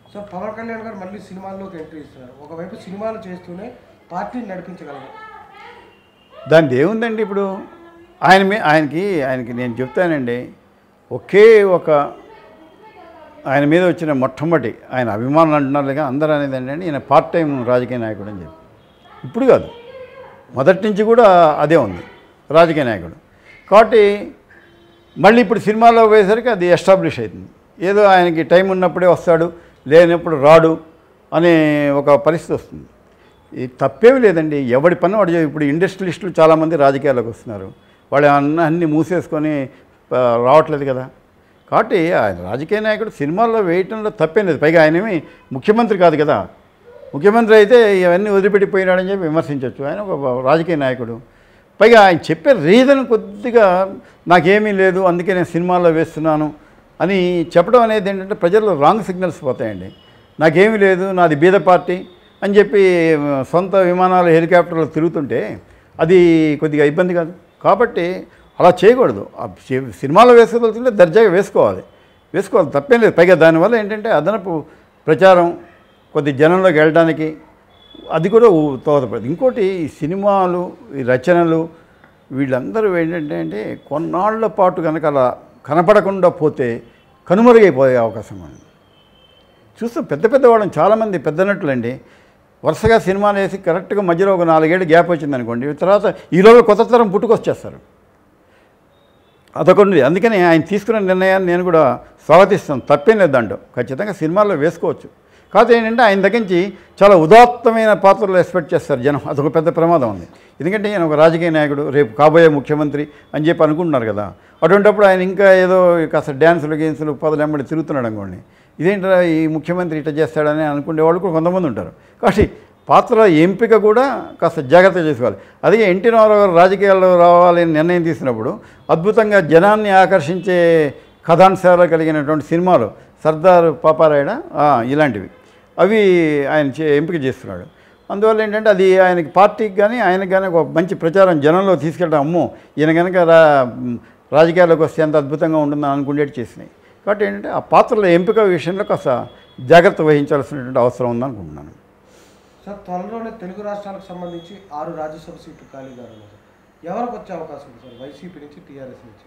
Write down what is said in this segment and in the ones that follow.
So Pawan Kalyan గారు మళ్ళీ సినిమాల్లోకి ఎంట్రీ ఇస్తున్నారు ఒకవైపు సినిమాలు చేస్తూనే పార్టీని నడిపించగలరు దాని ఏముందండి ఇప్పుడు ఆయన మీ ఆయనకి ఆయనకి నేను చెప్తానండి ఒకే ఒక ఆయన మీద వచ్చిన మొట్టమొదటి ఆయన అభిమానులు అంటున్నారు కానీ అందరూ అనేది ఏంటంటే ఈయన పార్ట్ టైం రాజకీయ నాయకుడు అని చెప్పి ఇప్పుడు కాదు మొదటి నుంచి కూడా అదే ఉంది రాజకీయ నాయకుడు కాబట్టి మళ్ళీ ఇప్పుడు సినిమాలో పోయేసరికి అది ఎస్టాబ్లిష్ అవుతుంది ఏదో ఆయనకి టైం ఉన్నప్పుడే వస్తాడు లేనప్పుడు రాడు అనే ఒక పరిస్థితి వస్తుంది ఇది తప్పేమీ లేదండి ఎవడి పని వాడు చే- ఇప్పుడు ఇండస్ట్రియలిస్టులు చాలామంది రాజకీయాల్లోకి వస్తున్నారు వాళ్ళు అన్న అన్ని మూసేసుకొని ఆ, రావట్లేదు కదా కాబట్టి ఆయన రాజకీయ నాయకుడు సినిమాల్లో వేయటంలో తప్పేం లేదు పైగా ఆయనేమి ముఖ్యమంత్రి కాదు కదా ముఖ్యమంత్రి అయితే ఇవన్నీ వదిలిపెట్టిపోయినాడని చెప్పి విమర్శించవచ్చు ఆయన ఒక రాజకీయ నాయకుడు పైగా ఆయన చెప్పే రీజన్ కొద్దిగా నాకేమీ లేదు అందుకే నేను సినిమాల్లో వేస్తున్నాను అని చెప్పడం అనేది ఏంటంటే ప్రజల్లో రాంగ్ సిగ్నల్స్ పోతాయండి నాకేమీ లేదు నాది బీద పార్టీ అని చెప్పి సొంత విమానాలు హెలికాప్టర్లు తిరుగుతుంటే అది కొద్దిగా ఇబ్బంది కాదు కాబట్టి అలా చేయకూడదు ఆ సి- సినిమాలో వేసుకోదలుచుకుంటే దర్జాగా వేసుకోవాలి వేసుకోవాలి తప్పేం లేదు పైగా దానివల్ల ఏంటంటే అదనపు ప్రచారం కొద్ది జనంలోకి వెళ్ళడానికి అది కూడా ఊ- దోహదపడుతుంది ఇంకోటి ఈ సినిమాలు ఈ రచనలు వీళ్ళందరూ ఏంటంటే అంటే కొన్నాళ్ల పాటు కనుక అలా కనపడకుండా పోతే కనుమరుగైపోయే అవకాశం ఉంది చూస్తాం పెద్ద పెద్ద వాళ్ళని చాలామంది పెద్ద నటులండి వరుసగా సినిమాలు వేసి కరెక్ట్గా మధ్యలో ఒక నాలుగేళ్ళు గ్యాప్ వచ్చిందనుకోండి తర్వాత ఈలోగా కొత్త తరం పుట్టుకొచ్చేస్తారు అదొకటి అందుకని ఆయన తీసుకున్న నిర్ణయాన్ని నేను కూడా స్వాగతిస్తాను తప్పేం లేదు దాంట్లో ఖచ్చితంగా సినిమాల్లో వేసుకోవచ్చు కాకపోతే ఏంటంటే ఆయన దగ్గర నుంచి చాలా ఉదాత్తమైన పాత్రలు ఎక్స్పెక్ట్ చేస్తారు జనం అదొక పెద్ద ప్రమాదం ఉంది ఎందుకంటే ఆయన ఒక రాజకీయ నాయకుడు రేపు కాబోయే ముఖ్యమంత్రి అని చెప్పి అనుకుంటున్నారు కదా అటువంటిప్పుడు ఆయన ఇంకా ఏదో కాస్త డ్యాన్సులు గేన్సులు పదలు వెంబడి తిరుగుతున్నాడు అనుకోండి ఇదేంటరా ఈ ముఖ్యమంత్రి ఇట్లా చేస్తాడని అనుకునే వాళ్ళు కూడా కొంతమంది ఉంటారు కాబట్టి పాత్ర ఎంపిక కూడా కాస్త జాగ్రత్త చేసుకోవాలి అదే ఎన్టీ రామారావు గారు రాజకీయాల్లో రావాలని నిర్ణయం తీసుకున్నప్పుడు అద్భుతంగా జనాన్ని ఆకర్షించే కథాంశాలు కలిగినటువంటి సినిమాలు సర్దార్ పాపారాయణ ఆ, ఇలాంటివి అవి ఆయన చే- ఎంపిక చేస్తున్నాడు అందువల్ల ఏంటంటే అది ఆయనకి పార్టీకి కానీ ఆయనకి కానీ ఒక మంచి ప్రచారం జనంలో తీసుకెళ్ళడం అమ్మో ఈయన కనుక రా రాజకీయాల్లోకి వస్తే ఎంత అద్భుతంగా ఉంటుందని అనుకునేట్టు చేసినాయి కాబట్టి ఏంటంటే ఆ పాత్రల ఎంపిక విషయంలో కాస్త జాగ్రత్త వహించాల్సినటువంటి అవసరం ఉందనుకుంటున్నాను సార్ త్వరలోనే తెలుగు రాష్ట్రాలకు సంబంధించి ఆరు రాజ్యసభ సీట్లు ఖాళీగా ఉన్నాయి సార్ ఎవరికి వచ్చే అవకాశం ఉంది సార్ వైసీపీ నుంచి టీఆర్ఎస్ నుంచి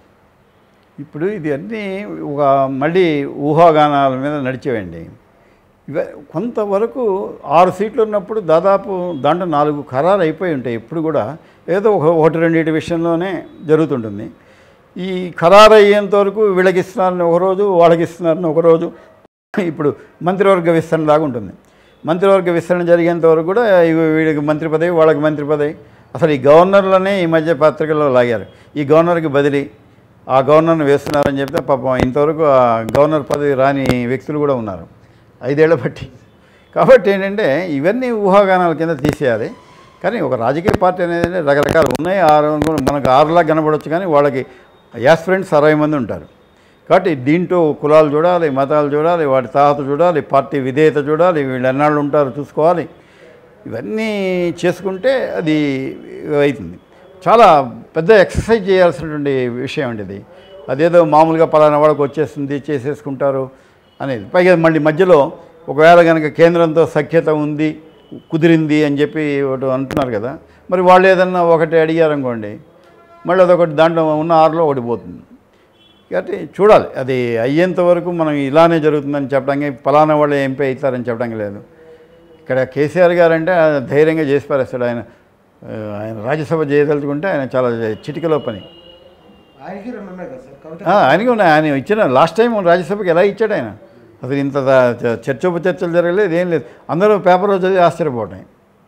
ఇప్పుడు ఇది అన్నీ ఒక మళ్ళీ ఊహాగానాల మీద నడిచేవండి ఇవ కొంతవరకు ఆరు సీట్లు ఉన్నప్పుడు దాదాపు దాంట్లో నాలుగు ఖరారు అయిపోయి ఉంటాయి ఇప్పుడు కూడా ఏదో ఒక ఒకటి రెండింటి విషయంలోనే జరుగుతుంటుంది ఈ ఖరారు అయ్యేంత వరకు వీళ్ళకి ఇస్తున్నారని ఒకరోజు వాళ్ళకి ఇస్తున్నారని ఒకరోజు ఇప్పుడు మంత్రివర్గ విస్తరణ లాగా ఉంటుంది మంత్రివర్గ విస్తరణ జరిగేంత వరకు కూడా ఇవి వీడికి మంత్రి పదవి వాళ్ళకి మంత్రి పదవి అసలు ఈ గవర్నర్లనే ఈ మధ్య పత్రికల్లో లాగారు ఈ గవర్నర్కి బదిలీ ఆ గవర్నర్ని వేస్తున్నారని చెప్తే పాపం ఇంతవరకు ఆ గవర్నర్ పదవి రాని వ్యక్తులు కూడా ఉన్నారు ఐదేళ్ల బట్టి కాబట్టి ఏంటంటే ఇవన్నీ ఊహాగానాల కింద తీసేయాలి కానీ ఒక రాజకీయ పార్టీ అనేది రకరకాలు ఉన్నాయి ఆరు అనుకో- మనకు ఆరులా కనబడవచ్చు కానీ వాళ్ళకి యాస్పిరెంట్స్ అరవై మంది ఉంటారు కాబట్టి దీంట్లో కులాలు చూడాలి మతాలు చూడాలి వాటి తాహత చూడాలి పార్టీ విధేయత చూడాలి వీళ్ళు ఎన్నాళ్ళు ఉంటారో చూసుకోవాలి ఇవన్నీ చేసుకుంటే అది అవుతుంది చాలా పెద్ద ఎక్సర్సైజ్ చేయాల్సినటువంటి విషయం అండి ఇది అదేదో మామూలుగా పలానా వాళ్ళకి వచ్చేస్తుంది చేసేసుకుంటారు అనేది పైగా మళ్ళీ మధ్యలో ఒకవేళ కనుక కేంద్రంతో సఖ్యత ఉంది కుదిరింది అని చెప్పి ఒకటి అంటున్నారు కదా మరి వాళ్ళు ఏదన్నా ఒకటి అడిగారనుకోండి మళ్ళీ అదొకటి దాంట్లో ఉన్న ఆరులో ఒకటి పోతుంది కాబట్టి చూడాలి అది అయ్యేంత వరకు మనం ఇలానే జరుగుతుందని చెప్పడానికి ఫలానా వాళ్ళు ఎంపీ అవుతారని చెప్పడానికి లేదు ఇక్కడ కేసీఆర్ గారు అంటే ఆయన ధైర్యంగా చేసి పారేస్తాడు ఆయన ఆ, ఆయన రాజ్యసభ చేయదలుచుకుంటే ఆయన చాలా చిటికలో పని ఆయనకి రెండు ఉన్నాయి కదా సార్ కవిత ఆ, ఆయనకి ఉన్నాయి ఆయన ఇచ్చిన లాస్ట్ టైం రాజ్యసభకి ఎలా ఇచ్చాడు ఆయన అసలు ఇంత దా- చ- చర్చోపచర్చలు జరగలేదు ఏం లేదు అందరూ పేపర్లో చదివి ఆశ్చర్యపోవటం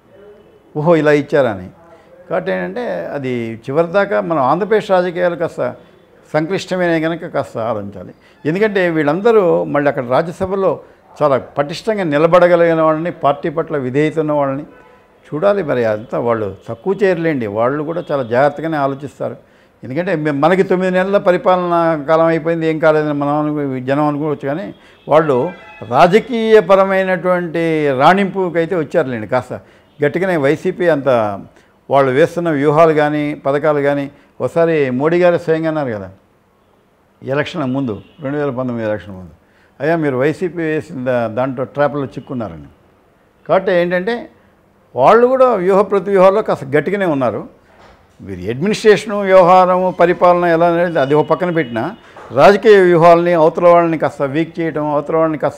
ఓహో ఇలా ఇచ్చారని కాబట్టి ఏంటంటే అది చివరిదాకా మనం ఆంధ్రప్రదేశ్ రాజకీయాలు కాస్త సంక్లిష్టమైన కనుక కాస్త ఆలోచించాలి ఎందుకంటే వీళ్ళందరూ మళ్ళీ అక్కడ రాజ్యసభలో చాలా పటిష్టంగా నిలబడగలిగిన వాళ్ళని పార్టీ పట్ల విధేయత ఉన్న వాళ్ళని చూడాలి మరి అంతా వాళ్ళు తక్కువ చేయలేండి వాళ్ళు కూడా చాలా జాగ్రత్తగానే ఆలోచిస్తారు ఎందుకంటే మే- మనకి తొమ్మిది నెలల పరిపాలన కాలం అయిపోయింది ఏం కాలేదని మనం అనుకో జనం అనుకోవచ్చు కానీ వాళ్ళు రాజకీయపరమైనటువంటి రాణింపుకి అయితే వచ్చారులేండి కాస్త గట్టిగానే వైసీపీ అంత వాళ్ళు వేస్తున్న వ్యూహాలు కానీ పథకాలు కానీ ఒకసారి మోడీ గారు స్వయంగా అన్నారు కదా ఎలక్షన్ ముందు రెండు వేల పంతొమ్మిది ఎలక్షన్ ముందు అయ్యా మీరు వైసీపీ వేసిన దా- దాంట్లో ట్రాప్లో చిక్కున్నారని కాబట్టి ఏంటంటే వాళ్ళు కూడా వ్యూహ ప్రతివ్యూహాల్లో కాస్త గట్టిగానే ఉన్నారు వీరి అడ్మినిస్ట్రేషను వ్యవహారము పరిపాలన ఎలా అనేది అది ఒక పక్కన పెట్టినా రాజకీయ వ్యూహాలని అవతల వాళ్ళని కాస్త వీక్ చేయడం అవతల వాళ్ళని కాస్త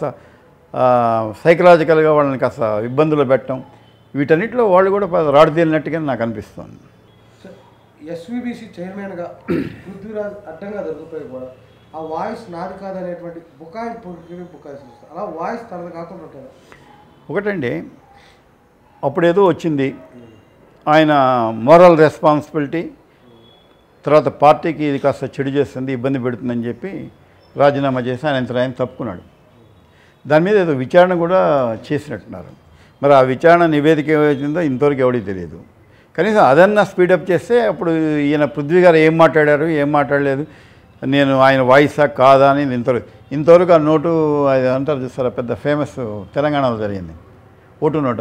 సైకలాజికల్గా వాళ్ళని కాస్త ఇబ్బందులు పెట్టడం వీటన్నిటిలో వాళ్ళు కూడా రాడుదేలినట్టుగా నాకు అనిపిస్తుంది ఎస్విబిసి చైర్మన్గా పృథ్వీరాజ్ అడ్డంగా దొరికిపోయి కూడా ఆ వాయిస్ నాది కాదనేటువంటి బుకాయింపు బుకాయిస్తారు అలా వాయిస్ తనది కాకుండా ఉంటుంది ఒకటండి అప్పుడేదో వచ్చింది ఆయన మోరల్ రెస్పాన్సిబిలిటీ తర్వాత పార్టీకి ఇది కాస్త చెడు చేస్తుంది ఇబ్బంది పెడుతుందని చెప్పి రాజీనామా చేసి ఆయన ఇంత ఆయన తప్పుకున్నాడు దాని మీద ఏదో విచారణ కూడా చేసినట్టున్నారు మరి ఆ విచారణ నివేదిక ఏమైందో ఇంతవరకు ఎవడికి తెలియదు కనీసం అదన్నా స్పీడప్ చేస్తే అప్పుడు ఈయన పృథ్వీ గారు ఏం మాట్లాడారు ఏం మాట్లాడలేదు నేను ఆయన వాయిసా కాదా అని ఇంతవరకు ఇంతవరకు ఆ నోటు అది అంటారు చూస్తారా పెద్ద ఫేమస్ తెలంగాణలో జరిగింది ఓటు నోటు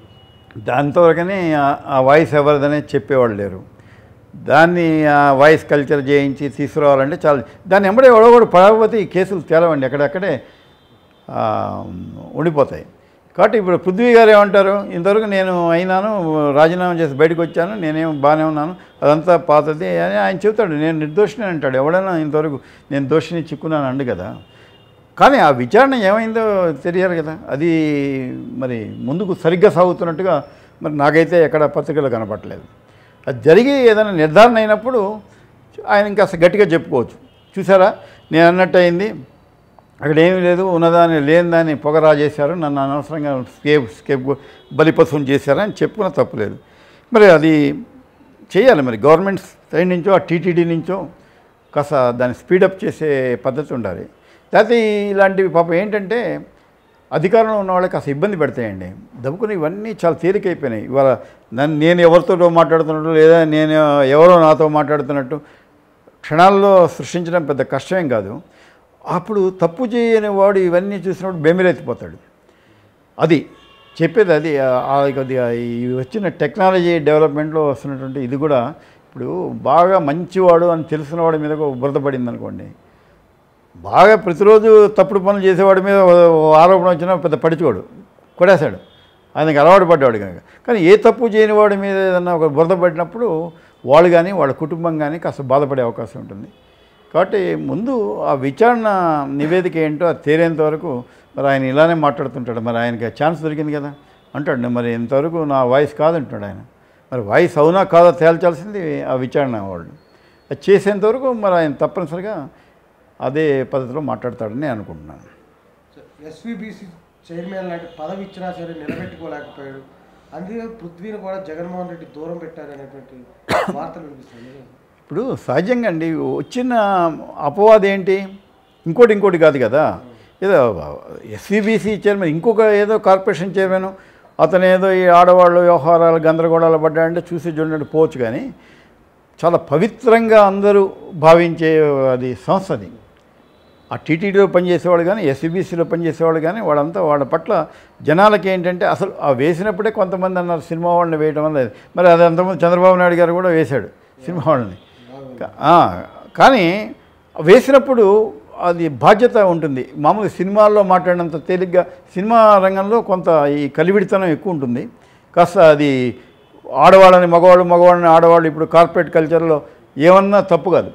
దాంతోవరకనే ఆ- ఆ వాయిస్ ఎవరిదనే చెప్పేవాళ్ళు లేరు దాన్ని ఆ వాయిస్ కల్చర్ చేయించి తీసుకురావాలంటే చాలా దాన్ని ఎంబడే ఎవడో పడకపోతే ఈ కేసులు తేలవండి అక్కడక్కడే ఆ, ఉండిపోతాయి కాబట్టి ఇప్పుడు పృథ్వీ గారు ఏమంటారు ఇంతవరకు నేను అయినాను రాజీనామా చేసి బయటకు వచ్చాను నేనేం బాగానే ఉన్నాను అదంతా పాతది అని ఆయన చెబుతాడు నేను నిర్దోషిని అంటాడు ఎవడైనా ఇంతవరకు నేను దోషిని చిక్కున్నాను అండు కదా కానీ ఆ విచారణ ఏమైందో తెలియాలి కదా అది మరి ముందుకు సరిగ్గా సాగుతున్నట్టుగా మరి నాకైతే ఎక్కడ పత్రికలో కనపడలేదు అది జరిగి ఏదైనా నిర్ధారణ అయినప్పుడు ఆయన ఇంకా గట్టిగా చెప్పుకోవచ్చు చూసారా నేను అన్నట్టు అయింది అక్కడ ఏమీ లేదు ఉన్నదాన్ని లేని దాన్ని పొగరా చేశారు నన్ను అనవసరంగా స్కేప్ స్కేప్ బలిపశువుని చేశారు అని చెప్పుకున్న తప్పులేదు మరి అది చేయాలి మరి గవర్నమెంట్ సైడ్ నుంచో ఆ టీటీడీ నుంచో కాస్త దాన్ని స్పీడప్ చేసే పద్ధతి ఉండాలి లేకపోతే ఇలాంటివి పాపం ఏంటంటే అధికారంలో ఉన్న వాళ్ళకి కాస్త ఇబ్బంది పెడతాయండి దబ్బుకుని ఇవన్నీ చాలా తేలికైపోయినాయి ఇవాళ నన్ను నేను ఎవరితో మాట్లాడుతున్నట్టు లేదా నేను ఎవరో నాతో మాట్లాడుతున్నట్టు క్షణాల్లో సృష్టించడం పెద్ద కష్టమేం కాదు అప్పుడు తప్పు చేయని వాడు ఇవన్నీ చూసినప్పుడు బెమిరెత్తిపోతాడు అది చెప్పేది అది ఆ- ఆ కొద్దిగా ఈ వచ్చిన టెక్నాలజీ డెవలప్మెంట్లో వస్తున్నటువంటి ఇది కూడా ఇప్పుడు బాగా మంచివాడు అని తెలిసిన వాడి మీద ఒక బురద పడింది అనుకోండి బాగా ప్రతిరోజు తప్పుడు పనులు చేసేవాడి మీద ఓ- ఓ ఆరోపణ వచ్చినా పెద్ద పడిచోడు కొడేశాడు ఆయనకి అలవాటు పడ్డాడు కనుక కానీ ఏ తప్పు చేయని వాడి మీద ఏదన్నా ఒక బురద పడినప్పుడు వాళ్ళు కానీ వాళ్ళ కుటుంబం కానీ కాస్త బాధపడే అవకాశం ఉంటుంది కాబట్టి ముందు ఆ విచారణ నివేదిక ఏంటో అది తేలేంత వరకు మరి ఆయన ఇలానే మాట్లాడుతుంటాడు మరి ఆయనకి ఆ ఛాన్స్ దొరికింది కదా అంటాడు మరి ఇంతవరకు నా వాయిస్ కాదంటున్నాడు ఆయన మరి వాయిస్ అవునా కాదా తేల్చాల్సింది ఆ విచారణ వాళ్ళు అది చేసేంతవరకు మరి ఆయన తప్పనిసరిగా అదే పద్ధతిలో మాట్లాడతాడని నేను అనుకుంటున్నాను ఎస్విబిసి చైర్మన్ లాంటి పదవి ఇచ్చినా సరే నిలబెట్టుకోలేకపోయాడు అందుకే పృథ్వీని కూడా జగన్మోహన్ రెడ్డి దూరం పెట్టారనేటువంటి వార్తలు వినిపిస్తున్నాయి ఇప్పుడు సహజంగా అండి వచ్చిన అపవాదం ఏంటి ఇంకోటి ఇంకోటి కాదు కదా ఏదో ఎస్వీబీసీ చైర్మన్ ఇంకొక ఏదో కార్పొరేషన్ చైర్మన్ అతను ఏదో ఈ ఆడవాళ్ళు వ్యవహారాలు గందరగోళాలు పడ్డాడంటే చూసి చూడండి పోవచ్చు కానీ చాలా పవిత్రంగా అందరూ భావించే అది సంస్థ అది ఆ టీటీడీలో పనిచేసేవాడు కానీ ఎస్సీబీసీలో పనిచేసేవాడు కానీ వాళ్ళంతా వాళ్ళ పట్ల జనాలకి ఏంటంటే అసలు ఆ వేసినప్పుడే కొంతమంది అన్నారు సినిమా వాళ్ళని వేయడం వల్ల మరి అది అంతకుముందు చంద్రబాబు నాయుడు గారు కూడా వేశాడు సినిమా వాళ్ళని కా- ఆ, కానీ వేసినప్పుడు అది బాధ్యత ఉంటుంది మామూలుగా సినిమాల్లో మాట్లాడినంత తేలిగ్గా సినిమా రంగంలో కొంత ఈ కలివిడితనం ఎక్కువ ఉంటుంది కాస్త అది ఆడవాళ్ళని మగవాళ్ళు మగవాళ్ళని ఆడవాళ్ళు ఇప్పుడు కార్పొరేట్ కల్చర్లో ఏమన్నా తప్పు కాదు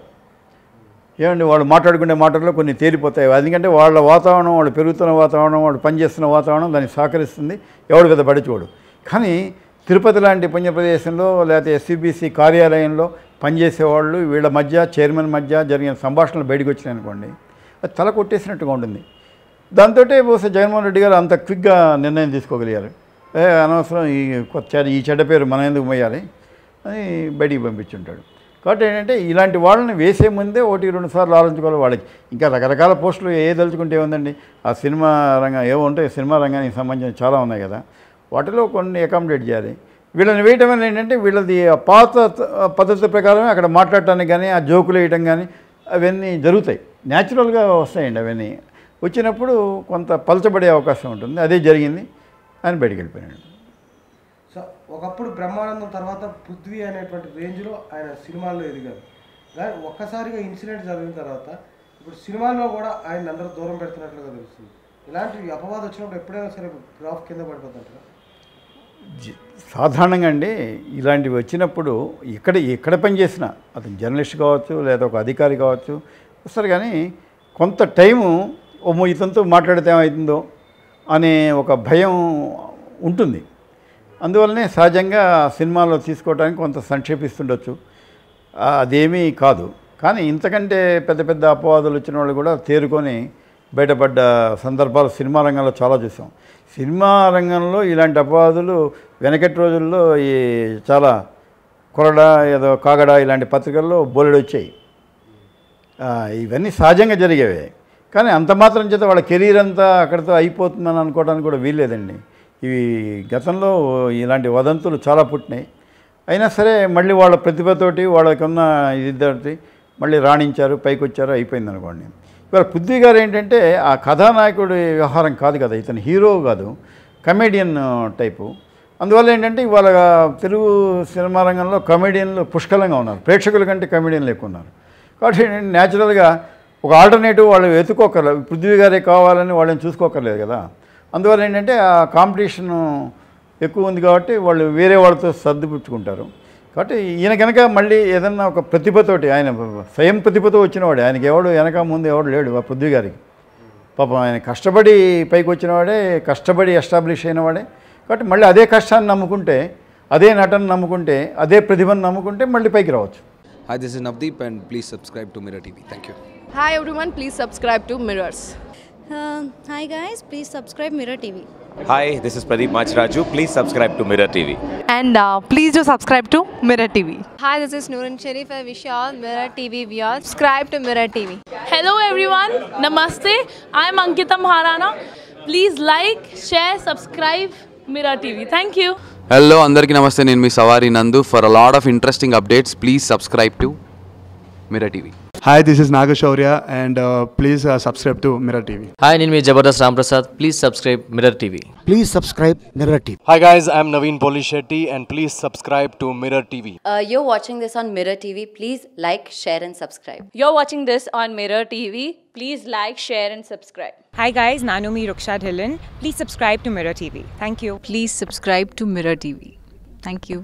ఏమండి వాళ్ళు మాట్లాడుకునే మాటల్లో కొన్ని తేలిపోతాయి ఎందుకంటే వాళ్ళ వాతావరణం వాళ్ళు పెరుగుతున్న వాతావరణం వాళ్ళు పనిచేస్తున్న వాతావరణం దానికి సహకరిస్తుంది ఎవడు పెద్ద పడిచోడు కానీ తిరుపతి లాంటి పుణ్యప్రదేశంలో లేకపోతే ఎస్సీబీసీ కార్యాలయంలో పనిచేసేవాళ్ళు వీళ్ళ మధ్య చైర్మన్ మధ్య జరిగిన సంభాషణలు బయటకు వచ్చినాయి అనుకోండి అది తల కొట్టేసినట్టుగా ఉంటుంది దాంతో బహుశా జగన్మోహన్ రెడ్డి గారు అంత క్విక్గా నిర్ణయం తీసుకోగలిగారు ఏ అనవసరం ఈ కొత్త చెడ్డ- ఈ చెడ్డ పేరు మనం ఎందుకు మొయ్యాలి అని బయటికి పంపించుంటాడు కాబట్టి ఏంటంటే ఇలాంటి వాళ్ళని వేసే ముందే ఒకటి రెండు సార్లు ఆలోచించుకోవాలి వాళ్ళకి ఇంకా రకరకాల పోస్టులు ఏ దలుచుకుంటే ఏముందండి ఆ సినిమా రంగం ఏవో ఉంటాయి సినిమా రంగానికి సంబంధించిన చాలా ఉన్నాయి కదా వాటిలో కొన్ని అకామిడేట్ చేయాలి వీళ్ళని వేయటం వల్ల ఏంటంటే వీళ్ళది ఆ పాత త- పద్ధతి ప్రకారమే అక్కడ మాట్లాడటానికి కానీ ఆ జోకులు వేయటం కానీ అవన్నీ జరుగుతాయి న్యాచురల్గా వస్తాయండి అవన్నీ వచ్చినప్పుడు కొంత పలచబడే అవకాశం ఉంటుంది అదే జరిగింది ఆయన బయటికి వెళ్ళిపోయాడు సో ఒకప్పుడు బ్రహ్మానందం తర్వాత పృథ్వీ అనేటువంటి రేంజ్లో ఆయన సినిమాల్లో ఎదిగారు కానీ ఒక్కసారిగా ఇన్సిడెంట్ జరిగిన తర్వాత ఇప్పుడు సినిమాల్లో కూడా ఆయన అందరూ దూరం పెడుతున్నట్లుగా తెలుస్తుంది ఇలాంటి అపవాదం వచ్చినప్పుడు ఎప్పుడైనా సరే గ్రాఫ్ కింద పడిపోతుంటారా జ- సాధారణంగా అండి ఇలాంటివి వచ్చినప్పుడు ఇక్కడ ఎక్కడ పని చేసినా అతను జర్నలిస్ట్ కావచ్చు లేదా ఒక అధికారి కావచ్చు వస్తారు కానీ కొంత టైము ఓ ఇతనితో మాట్లాడితే ఏమవుతుందో అనే ఒక భయం ఉంటుంది అందువల్లనే సహజంగా సినిమాలో తీసుకోవడానికి కొంత సంక్షేపిస్తుండొచ్చు ఆ, అదేమీ కాదు కానీ ఇంతకంటే పెద్ద పెద్ద అపవాదులు వచ్చిన వాళ్ళు కూడా తేరుకొని బయటపడ్డ సందర్భాలు సినిమా రంగంలో చాలా చూసాం సినిమా రంగంలో ఇలాంటి అపవాదులు వెనకటి రోజుల్లో ఈ చాలా కొరడ ఏదో కాగడ ఇలాంటి పత్రికల్లో బోలెడు వచ్చాయి ఆ, ఇవన్నీ సహజంగా జరిగేవే కానీ అంత మాత్రం చేత వాళ్ళ కెరీర్ అంతా అక్కడితో అయిపోతుందని అనుకోవడానికి కూడా వీల్లేదండి ఇవి గతంలో ఇలాంటి వదంతులు చాలా పుట్టినాయి అయినా సరే మళ్ళీ వాళ్ళ ప్రతిభతోటి వాళ్ళకున్న ఇద్దరితో మళ్ళీ రాణించారు పైకి వచ్చారు అయిపోయింది అనుకోండి ఇవాళ పృథ్వీ గారు ఏంటంటే ఆ కథానాయకుడి వ్యవహారం కాదు కదా ఇతను హీరో కాదు కమేడియన్ టైపు అందువల్ల ఏంటంటే ఇవాళ తెలుగు సినిమా రంగంలో కమెడియన్లు పుష్కలంగా ఉన్నారు ప్రేక్షకుల కంటే కమెడియన్లు ఎక్కువ ఉన్నారు కాబట్టి ఏంటంటే న్యాచురల్గా ఒక ఆల్టర్నేటివ్ వాళ్ళు వెతుక్కోకర్లేదు పృథ్వీ గారే కావాలని వాళ్ళని చూసుకోకర్లేదు కదా అందువల్ల ఏంటంటే ఆ కాంపిటీషన్ ఎక్కువ ఉంది కాబట్టి వాళ్ళు వేరే వాళ్ళతో సర్దిపుచ్చుకుంటారు కాబట్టి ఈయన కనుక మళ్ళీ ఏదన్నా ఒక ప్రతిభతోటి ఆయన స్వయం ప్రతిభతో వచ్చినవాడే ఆయనకి ఎవడు వెనక ముందు ఎవడు లేడు ఆ పృథ్వీ గారికి పాపం ఆయన కష్టపడి పైకి వచ్చినవాడే కష్టపడి ఎస్టాబ్లిష్ అయినవాడే కాబట్టి మళ్ళీ అదే కష్టాన్ని నమ్ముకుంటే అదే నటన నమ్ముకుంటే అదే ప్రతిభను నమ్ముకుంటే మళ్ళీ పైకి రావచ్చు Hi, this is Navdeep, and please subscribe to Mirror TV. Thank you. Hi everyone, please subscribe to Mirrors. Uh, hi guys, please subscribe Mirror TV. Hi, this is Pradeep Machraju. Please subscribe to Mirror TV. and uh, please do subscribe to Mirror TV. Hi, this is Noorun Sharif. I wish you all Mirror TV viewers. Subscribe to Mirror TV. Hello everyone, Namaste. I am Ankita Maharana. Please like, share, subscribe Mira TV. Thank you. Hello అందరికీ నమస్తే నేను మీ Savari Nandu for a lot of interesting updates please subscribe to Mirror TV Hi, this is Nagashaurya, and uh, please uh, subscribe to Mirror TV. Hi నేను మీ Jabardasth Ramprasad please subscribe Mirror TV Please subscribe Mirror TV. Hi guys, I'm Naveen Polishetty and please subscribe to Mirror TV. Uh, you're watching this on Mirror TV. Please like, share, and subscribe. You're watching this on Mirror TV. Please like, share, and subscribe. Hi guys, Nanumi Ruksha Dhillon. Please subscribe to Mirror TV. Thank you. Please subscribe to Mirror TV. Thank you.